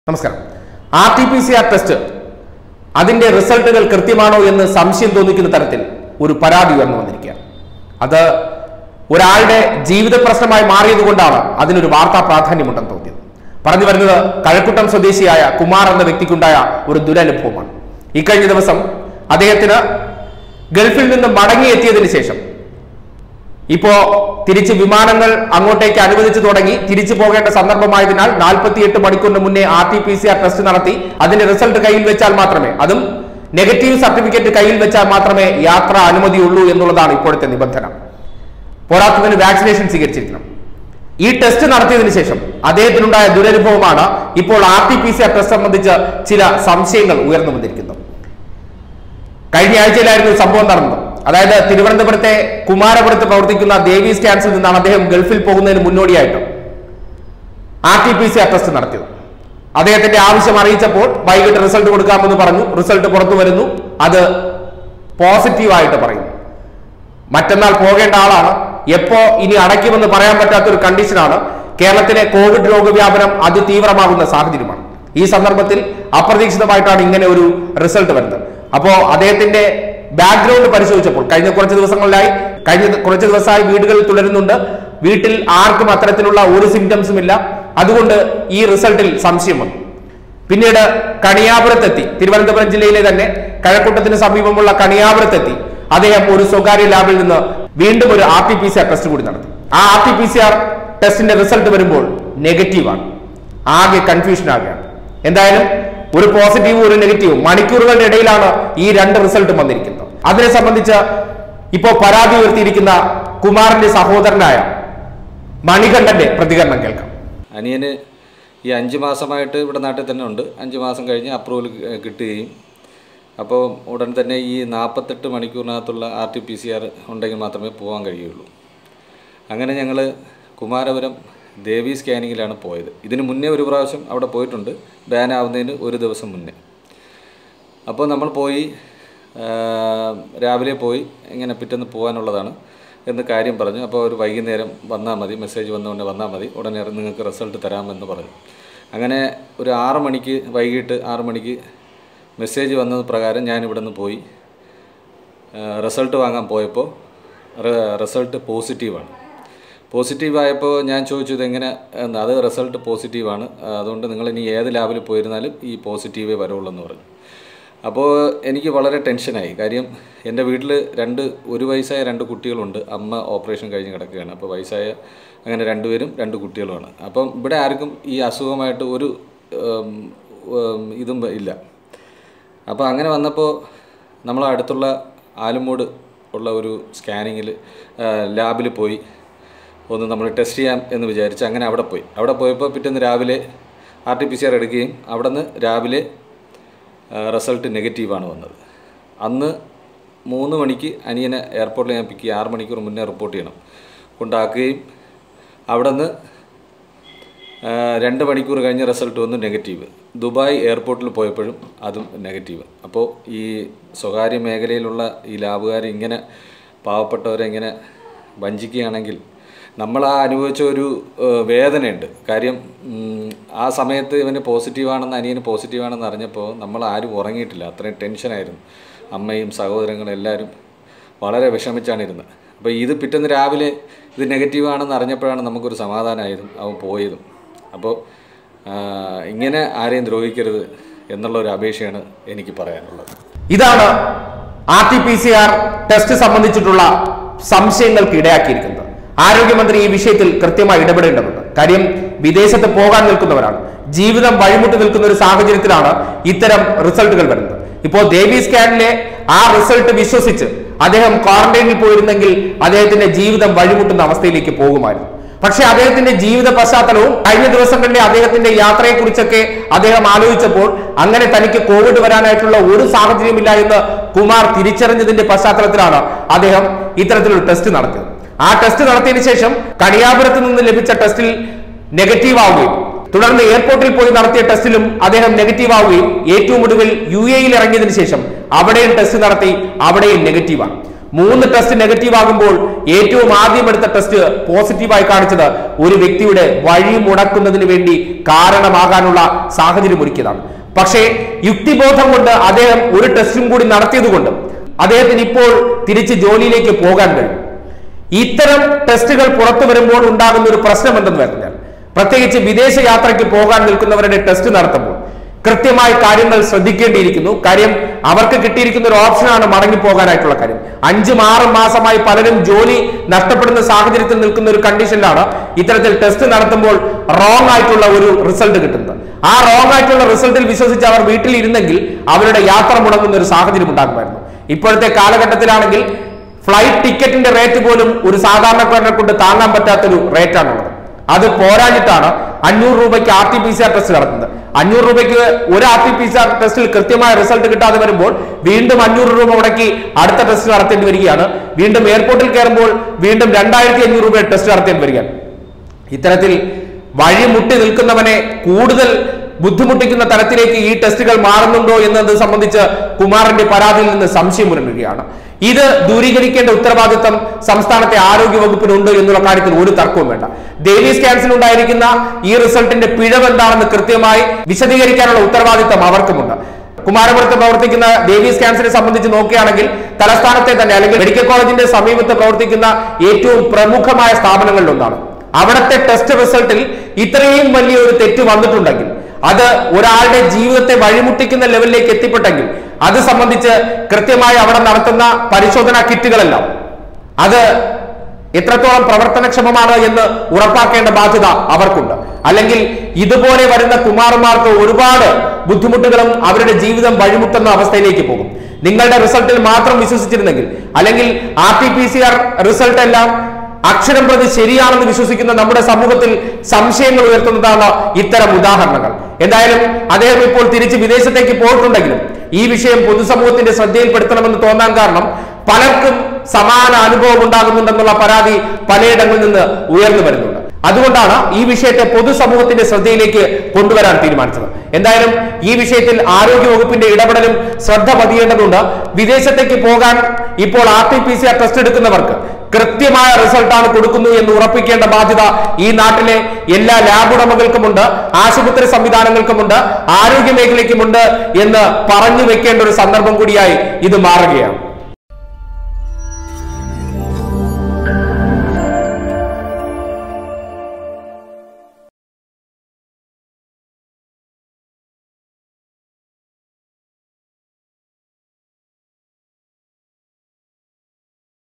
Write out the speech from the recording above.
നമസ്കാരം R T P C R test അതിന്റെ റിസൾട്ടുകൾ കൃത്യമാണോ എന്ന് സംശയം തോന്നിക്കുന്ന തരത്തിൽ ഒരു പരാതി ഉയർന്നു വന്നിരിക്കുകയാണ് അത് ഒരാളുടെ ജീവിത പ്രശ്നമായി മാറിയത് കൊണ്ടാണ് അതിനൊരു വാർത്താ പ്രാധാന്യമുണ്ടെന്ന് തോന്നിയത് പറഞ്ഞു വരുന്നത് കഴക്കൂട്ടം സ്വദേശിയായ കുമാർ എന്ന വ്യക്തിക്കുണ്ടായ ഒരു ദുരനുഭവമാണ് ഇക്കഴിഞ്ഞ ദിവസം അദ്ദേഹത്തിന് ഗൾഫിൽ നിന്ന് മടങ്ങിയെത്തിയതിനു ശേഷം ഇപ്പോ തിരിച്ച് വിമാനങ്ങൾ അങ്ങോട്ടേക്ക് അനുവദിച്ചു തുടങ്ങി തിരിച്ചു പോകേണ്ട സന്ദർഭമായതിനാൽ നാൽപ്പത്തിയെട്ട് മണിക്കൂറിന് മുന്നേ R T P C R test നടത്തി അതിന്റെ റിസൾട്ട് കയ്യിൽ വെച്ചാൽ മാത്രമേ അതും നെഗറ്റീവ് സർട്ടിഫിക്കറ്റ് കയ്യിൽ വെച്ചാൽ മാത്രമേ യാത്ര അനുമതിയുള്ളൂ എന്നുള്ളതാണ് ഇപ്പോഴത്തെ നിബന്ധന പോരാത്തതിന് വാക്സിനേഷൻ സ്വീകരിച്ചിരിക്കണം ഈ ടെസ്റ്റ് നടത്തിയതിനു ശേഷം അദ്ദേഹത്തിനുണ്ടായ ദുരനുഭവമാണ് ഇപ്പോൾ R T P C R test സംബന്ധിച്ച് ചില സംശയങ്ങൾ ഉയർന്നു വന്നിരിക്കുന്നത് കഴിഞ്ഞ ആഴ്ചയിലായിരുന്നു സംഭവം നടന്നത് അതായത് തിരുവനന്തപുരത്തെ കുമാരപുരത്ത് പ്രവർത്തിക്കുന്ന ദേവീസ് ക്യാൻസിൽ നിന്നാണ് അദ്ദേഹം ഗൾഫിൽ പോകുന്നതിന് മുന്നോടിയായിട്ട് R T P C R test നടത്തിയത് അദ്ദേഹത്തിന്റെ ആവശ്യം അറിയിച്ചപ്പോൾ വൈകിട്ട് റിസൾട്ട് കൊടുക്കാമെന്ന് പറഞ്ഞു റിസൾട്ട് പുറത്തു വരുന്നു അത് പോസിറ്റീവായിട്ട് പറയുന്നു മറ്റന്നാൾ പോകേണ്ട ആളാണ് എപ്പോ ഇനി അടയ്ക്കുമെന്ന് പറയാൻ പറ്റാത്ത ഒരു കണ്ടീഷനാണ് കേരളത്തിലെ കോവിഡ് രോഗവ്യാപനം അതിതീവ്രമാകുന്ന സാഹചര്യമാണ് ഈ സന്ദർഭത്തിൽ അപ്രതീക്ഷിതമായിട്ടാണ് ഇങ്ങനെ ഒരു റിസൾട്ട് വരുന്നത് അപ്പോ അദ്ദേഹത്തിന്റെ ബാക്ക്ഗ്രൗണ്ട് പരിശോധിച്ചപ്പോൾ കഴിഞ്ഞ കുറച്ച് ദിവസങ്ങളിലായി കഴിഞ്ഞ കുറച്ച് ദിവസമായി വീടുകളിൽ തുടരുന്നുണ്ട് വീട്ടിൽ ആർക്കും അത്തരത്തിലുള്ള ഒരു സിംറ്റംസും ഇല്ല അതുകൊണ്ട് ഈ റിസൾട്ടിൽ സംശയം വന്നു പിന്നീട് കണിയാപുരത്തെത്തി തിരുവനന്തപുരം ജില്ലയിലെ തന്നെ കഴക്കൂട്ടത്തിന് സമീപമുള്ള കണിയാപുരത്തെത്തി അദ്ദേഹം ഒരു സ്വകാര്യ ലാബിൽ നിന്ന് വീണ്ടും ഒരു R T P C R test കൂടി നടത്തി ആ R T P C R ടെസ്റ്റിന്റെ റിസൾട്ട് വരുമ്പോൾ നെഗറ്റീവാണ് ആകെ കൺഫ്യൂഷൻ ആകുകയാണ് എന്തായാലും ഒരു പോസിറ്റീവും ഒരു നെഗറ്റീവും മണിക്കൂറുകളുടെ ഇടയിലാണ് ഈ രണ്ട് റിസൾട്ടും വന്നിരിക്കുന്നത് അതിനെ സംബന്ധിച്ച് ഇപ്പോൾ പരാതി ഉയർത്തിയിരിക്കുന്ന കുമാറിന്റെ സഹോദരനായ മണികണ്ഠന്റെ പ്രതികരണം കേൾക്കാം അനിയന് ഈ അഞ്ച് മാസമായിട്ട് ഇവിടെ നാട്ടിൽ തന്നെ ഉണ്ട് അഞ്ച് മാസം കഴിഞ്ഞ് അപ്രൂവൽ കിട്ടുകയും അപ്പോൾ ഉടൻ തന്നെ ഈ നാൽപ്പത്തെട്ട് മണിക്കൂറിനകത്തുള്ള R T P C R ഉണ്ടെങ്കിൽ മാത്രമേ പോകാൻ കഴിയുള്ളൂ അങ്ങനെ ഞങ്ങൾ കുമാരപുരം ദേവി സ്കാനിങ്ങിലാണ് പോയത് ഇതിന് മുന്നേ ഒരു പ്രാവശ്യം അവിടെ പോയിട്ടുണ്ട് ബാൻ ആവുന്നതിന് ഒരു ദിവസം മുന്നേ അപ്പോൾ നമ്മൾ പോയി ആ, രാവിലെ പോയി ഇങ്ങനെ പിറ്റേന്ന് പോകാനുള്ളതാണ് എന്ന് കാര്യം പറഞ്ഞു അപ്പോൾ ഒരു വൈകുന്നേരം വന്നാൽ മതി മെസ്സേജ് വന്നുകൊണ്ട് വന്നാൽ മതി ഉടനെ നിങ്ങൾക്ക് റിസൾട്ട് തരാമെന്ന് പറഞ്ഞു അങ്ങനെ ഒരു ആറ് മണിക്ക് വൈകിട്ട് ആറ് മണിക്ക് മെസ്സേജ് വന്നത് പ്രകാരം ഞാൻ ഇവിടെ നിന്ന് പോയി റിസൾട്ട് വാങ്ങാൻ പോയപ്പോൾ റിസൾട്ട് പോസിറ്റീവാണ് പോസിറ്റീവ് ആയപ്പോൾ ഞാൻ ചോദിച്ചു ഇതെങ്ങനെ എന്ന് അത് റിസൾട്ട് പോസിറ്റീവാണ് അതുകൊണ്ട് നിങ്ങൾ ഇനി ഏത് ലാബിൽ പോയിരുന്നാലും ഈ പോസിറ്റീവേ വരുള്ളൂ എന്ന് പറഞ്ഞു അപ്പോൾ എനിക്ക് വളരെ ടെൻഷനായി കാര്യം എൻ്റെ വീട്ടിൽ രണ്ട് ഒരു വയസ്സായ രണ്ട് കുട്ടികളുണ്ട് അമ്മ ഓപ്പറേഷൻ കഴിഞ്ഞ് കിടക്കുകയാണ് അപ്പോൾ വയസ്സായ അങ്ങനെ രണ്ടുപേരും രണ്ട് കുട്ടികളുമാണ് അപ്പം ഇവിടെ ആർക്കും ഈ അസുഖമായിട്ട് ഒരു ഉം, ഉം, ഇതും ഇല്ല അപ്പോൾ അങ്ങനെ വന്നപ്പോൾ നമ്മൾ അടുത്തുള്ള ആലുമൂട് ഉള്ള ഒരു സ്കാനിങ്ങിൽ ലാബിൽ പോയി ഒന്ന് നമ്മൾ ടെസ്റ്റ് ചെയ്യാം എന്ന് വിചാരിച്ച് അങ്ങനെ അവിടെ പോയി അവിടെ പോയപ്പോൾ പിറ്റേന്ന് രാവിലെ R T P C R എടുക്കുകയും അവിടെ നിന്ന് രാവിലെ റിസൾട്ട് നെഗറ്റീവാണ് വന്നത് അന്ന് മൂന്ന് മണിക്ക് അനിയനെ എയർപോർട്ടിൽ ഞാൻ പിക്ക് ചെയ്യും ആറ് മണിക്കൂർ മുന്നേ റിപ്പോർട്ട് ചെയ്യണം കൊണ്ടാക്കുകയും അവിടെ നിന്ന് ആ, രണ്ട് മണിക്കൂർ കഴിഞ്ഞ റിസൾട്ട് വന്നു നെഗറ്റീവ് ദുബായ് എയർപോർട്ടിൽ പോയപ്പോഴും അതും നെഗറ്റീവ് അപ്പോൾ ഈ സ്വകാര്യ മേഖലയിലുള്ള ഈ ലാബുകാർ ഇങ്ങനെ പാവപ്പെട്ടവരെ ഇങ്ങനെ വഞ്ചിക്കുകയാണെങ്കിൽ നമ്മൾ ആ അനുഭവിച്ച ഒരു ആ, വേദനയുണ്ട് കാര്യം ഉം, ആ സമയത്ത് ഇവന് പോസിറ്റീവാണെന്ന് അനിയന് പോസിറ്റീവാണെന്ന് അറിഞ്ഞപ്പോൾ നമ്മൾ ആരും ഉറങ്ങിയിട്ടില്ല അത്രയും ടെൻഷനായിരുന്നു അമ്മയും സഹോദരങ്ങളും എല്ലാവരും വളരെ വിഷമിച്ചാണ് ഇരുന്നത് അപ്പോൾ ഇത് പിറ്റേന്ന് രാവിലെ ഇത് നെഗറ്റീവാണെന്ന് അറിഞ്ഞപ്പോഴാണ് നമുക്കൊരു സമാധാനമായതും അവൻ പോയതും അപ്പോൾ ആ, ഇങ്ങനെ ആരെയും ദ്രോഹിക്കരുത് എന്നുള്ള ഒരു അപേക്ഷയാണ് എനിക്ക് പറയാനുള്ളത് ഇതാണ് R T P C R test സംബന്ധിച്ചിട്ടുള്ള സംശയങ്ങൾക്ക് ഇടയാക്കിയിരിക്കുന്നത് ആരോഗ്യമന്ത്രി ഈ വിഷയത്തിൽ കൃത്യമായി ഇടപെടേണ്ടതുണ്ട് കാര്യം വിദേശത്ത് പോകാൻ നിൽക്കുന്നവരാണ് ജീവിതം വഴിമുട്ടി നിൽക്കുന്ന ഒരു സാഹചര്യത്തിലാണ് ഇത്തരം റിസൾട്ടുകൾ വരുന്നത് ഇപ്പോൾ ദേവി സ്കാനിലെ ആ റിസൾട്ട് വിശ്വസിച്ച് അദ്ദേഹം ക്വാറന്റൈനിൽ പോയിരുന്നെങ്കിൽ അദ്ദേഹത്തിന്റെ ജീവിതം വഴിമുട്ടുന്ന അവസ്ഥയിലേക്ക് പോകുമായിരുന്നു പക്ഷെ അദ്ദേഹത്തിന്റെ ജീവിത പശ്ചാത്തലവും കഴിഞ്ഞ ദിവസങ്ങളിലെ അദ്ദേഹത്തിന്റെ യാത്രയെക്കുറിച്ചൊക്കെ അദ്ദേഹം ആലോചിച്ചപ്പോൾ അങ്ങനെ തനിക്ക് കോവിഡ് വരാനായിട്ടുള്ള ഒരു സാഹചര്യമില്ല എന്ന് കുമാർ തിരിച്ചറിഞ്ഞതിന്റെ പശ്ചാത്തലത്തിലാണ് അദ്ദേഹം ഇത്തരത്തിലൊരു ടെസ്റ്റ് നടത്തിയത് ആ ടെസ്റ്റ് നടത്തിയതിനു ശേഷം കണിയാപുരത്ത് നിന്ന് ലഭിച്ച ടെസ്റ്റിൽ നെഗറ്റീവ് ആവുകയും തുടർന്ന് എയർപോർട്ടിൽ പോയി നടത്തിയ ടെസ്റ്റിലും അദ്ദേഹം നെഗറ്റീവ് ആവുകയും ഏറ്റവും ഒടുവിൽ യു എയിൽ ഇറങ്ങിയതിനു ശേഷം അവിടെയും ടെസ്റ്റ് നടത്തി അവിടെയും നെഗറ്റീവാണ് മൂന്ന് ടെസ്റ്റ് നെഗറ്റീവ് ആകുമ്പോൾ ഏറ്റവും ആദ്യം എടുത്ത ടെസ്റ്റ് പോസിറ്റീവായി കാണിച്ചത് ഒരു വ്യക്തിയുടെ വഴി മുടക്കുന്നതിന് വേണ്ടി കാരണമാകാനുള്ള സാഹചര്യം ഒരുക്കിയതാണ് പക്ഷേ യുക്തിബോധം കൊണ്ട് അദ്ദേഹം ഒരു ടെസ്റ്റും കൂടി നടത്തിയതുകൊണ്ട് അദ്ദേഹത്തിന് ഇപ്പോൾ തിരിച്ച് ജോലിയിലേക്ക് പോകാൻ കഴിയും ഇത്തരം ടെസ്റ്റുകൾ പുറത്തു വരുമ്പോൾ ഉണ്ടാകുന്ന ഒരു പ്രശ്നം എന്തെന്ന് പറഞ്ഞാൽ പ്രത്യേകിച്ച് വിദേശ യാത്രയ്ക്ക് പോകാൻ നിൽക്കുന്നവരുടെ ടെസ്റ്റ് നടത്തുമ്പോൾ കൃത്യമായി കാര്യങ്ങൾ ശ്രദ്ധിക്കേണ്ടിയിരിക്കുന്നു കാര്യം അവർക്ക് കിട്ടിയിരിക്കുന്ന ഒരു ഓപ്ഷനാണ് മടങ്ങി പോകാനായിട്ടുള്ള കാര്യം അഞ്ചും ആറും മാസമായി പലരും ജോലി നഷ്ടപ്പെടുന്ന സാഹചര്യത്തിൽ നിൽക്കുന്ന ഒരു കണ്ടീഷനിലാണ് ഇത്തരത്തിൽ ടെസ്റ്റ് നടത്തുമ്പോൾ റോങ് ആയിട്ടുള്ള ഒരു റിസൾട്ട് കിട്ടുന്നത് ആ റോങ് ആയിട്ടുള്ള റിസൾട്ടിൽ വിശ്വസിച്ച് അവർ വീട്ടിൽ ഇരുന്നെങ്കിൽ അവരുടെ യാത്ര മുടങ്ങുന്ന ഒരു സാഹചര്യം ഉണ്ടാകുമായിരുന്നു ഇപ്പോഴത്തെ കാലഘട്ടത്തിലാണെങ്കിൽ ഫ്ലൈറ്റ് ടിക്കറ്റിന്റെ റേറ്റ് പോലും ഒരു സാധാരണക്കാരനെ കൊണ്ട് താങ്ങാൻ പറ്റാത്തൊരു റേറ്റാണുള്ളത് അത് പോരാഞ്ഞിട്ടാണ് അഞ്ഞൂറ് രൂപയ്ക്ക് R T P C R test നടത്തുന്നത് അഞ്ഞൂറ് രൂപയ്ക്ക് ഒരു R T P C R ടെസ്റ്റിൽ കൃത്യമായ റിസൾട്ട് കിട്ടാതെ വരുമ്പോൾ വീണ്ടും അഞ്ഞൂറ് രൂപ മുടക്കി അടുത്ത ടെസ്റ്റ് നടത്തേണ്ടി വരികയാണ് വീണ്ടും എയർപോർട്ടിൽ കയറുമ്പോൾ വീണ്ടും രണ്ടായിരത്തി അഞ്ഞൂറ് രൂപ ടെസ്റ്റ് നടത്തേണ്ടി വരികയാണ് ഇത്തരത്തിൽ വഴിമുട്ടി നിൽക്കുന്നവനെ കൂടുതൽ ബുദ്ധിമുട്ടിക്കുന്ന തരത്തിലേക്ക് ഈ ടെസ്റ്റുകൾ മാറുന്നുണ്ടോ എന്നത് സംബന്ധിച്ച് കുമാറിന്റെ പരാതിയിൽ നിന്ന് സംശയം ഉയരുകയാണ് ഇത് ദൂരീകരിക്കേണ്ട ഉത്തരവാദിത്തം സംസ്ഥാനത്തെ ആരോഗ്യ വകുപ്പിനുണ്ട് എന്നുള്ള കാര്യത്തിൽ ഒരു തർക്കവും വേണ്ട ഡേവിസ് ക്യാൻസർ ഉണ്ടായിരിക്കുന്ന ഈ റിസൾട്ടിന്റെ പിഴവ് എന്താണെന്ന് കൃത്യമായി വിശദീകരിക്കാനുള്ള ഉത്തരവാദിത്തം അവർക്കുമുണ്ട് കുമാരപുരത്ത് പ്രവർത്തിക്കുന്ന ഡേവിസ് ക്യാൻസറിനെ സംബന്ധിച്ച് നോക്കുകയാണെങ്കിൽ തലസ്ഥാനത്തെ തന്നെ അല്ലെങ്കിൽ മെഡിക്കൽ കോളേജിന്റെ സമീപത്ത് പ്രവർത്തിക്കുന്ന ഏറ്റവും പ്രമുഖമായ സ്ഥാപനങ്ങളിൽ ഒന്നാണ് അവിടുത്തെ ടെസ്റ്റ് റിസൾട്ടിൽ ഇത്രയും വലിയ ഒരു തെറ്റ് വന്നിട്ടുണ്ടെങ്കിൽ അത് ഒരാളുടെ ജീവിതത്തെ വഴിമുട്ടിക്കുന്ന ലെവലിലേക്ക് എത്തിപ്പെട്ടെങ്കിൽ അത് സംബന്ധിച്ച് കൃത്യമായി അവിടെ നടത്തുന്ന പരിശോധനാ കിറ്റുകളെല്ലാം അത് എത്രത്തോളം പ്രവർത്തനക്ഷമമാണ് എന്ന് ഉറപ്പാക്കേണ്ട ബാധ്യത അവർക്കുണ്ട് അല്ലെങ്കിൽ ഇതുപോലെ വരുന്ന കുമാരന്മാർക്ക് ഒരുപാട് ബുദ്ധിമുട്ടുകളും അവരുടെ ജീവിതം വഴിമുട്ടുന്ന അവസ്ഥയിലേക്ക് പോകും നിങ്ങളുടെ റിസൾട്ടിൽ മാത്രം വിശ്വസിച്ചിരുന്നെങ്കിൽ അല്ലെങ്കിൽ R T P C R result എല്ലാം അക്ഷരം പ്രതി ശരിയാണെന്ന് വിശ്വസിക്കുന്ന നമ്മുടെ സമൂഹത്തിൽ സംശയങ്ങൾ ഉയർത്തുന്നതാണ് ഇത്തരം ഉദാഹരണങ്ങൾ എന്തായാലും അദ്ദേഹം ഇപ്പോൾ തിരിച്ച് വിദേശത്തേക്ക് പോയിട്ടുണ്ടെങ്കിലും ഈ വിഷയം പൊതുസമൂഹത്തിന്റെ ശ്രദ്ധയിൽപ്പെടുത്തണമെന്ന് തോന്നാൻ കാരണം പലർക്കും സമാന അനുഭവം ഉണ്ടാകുന്നുണ്ടെന്നുള്ള പരാതി പലയിടങ്ങളിൽ നിന്ന് ഉയർന്നു വരുന്നുണ്ട് അതുകൊണ്ടാണ് ഈ വിഷയത്തെ പൊതുസമൂഹത്തിന്റെ ശ്രദ്ധയിലേക്ക് കൊണ്ടുവരാൻ തീരുമാനിച്ചത് എന്തായാലും ഈ വിഷയത്തിൽ ആരോഗ്യ വകുപ്പിന്റെ ഇടപെടലും ശ്രദ്ധ പതിയേണ്ടതുണ്ട് വിദേശത്തേക്ക് പോകാൻ ഇപ്പോൾ R T P C R test എടുക്കുന്നവർക്ക് കൃത്യമായ റിസൾട്ടാണ് കൊടുക്കുന്നു എന്ന് ഉറപ്പിക്കേണ്ട ബാധ്യത ഈ നാട്ടിലെ എല്ലാ ലാബ് ഉടമകൾക്കുമുണ്ട് ആശുപത്രി സംവിധാനങ്ങൾക്കുമുണ്ട് ആരോഗ്യ മേഖലയ്ക്കുമുണ്ട് എന്ന് പറഞ്ഞു വെക്കേണ്ട ഒരു സന്ദർഭം കൂടിയായി ഇത് മാറുകയാണ്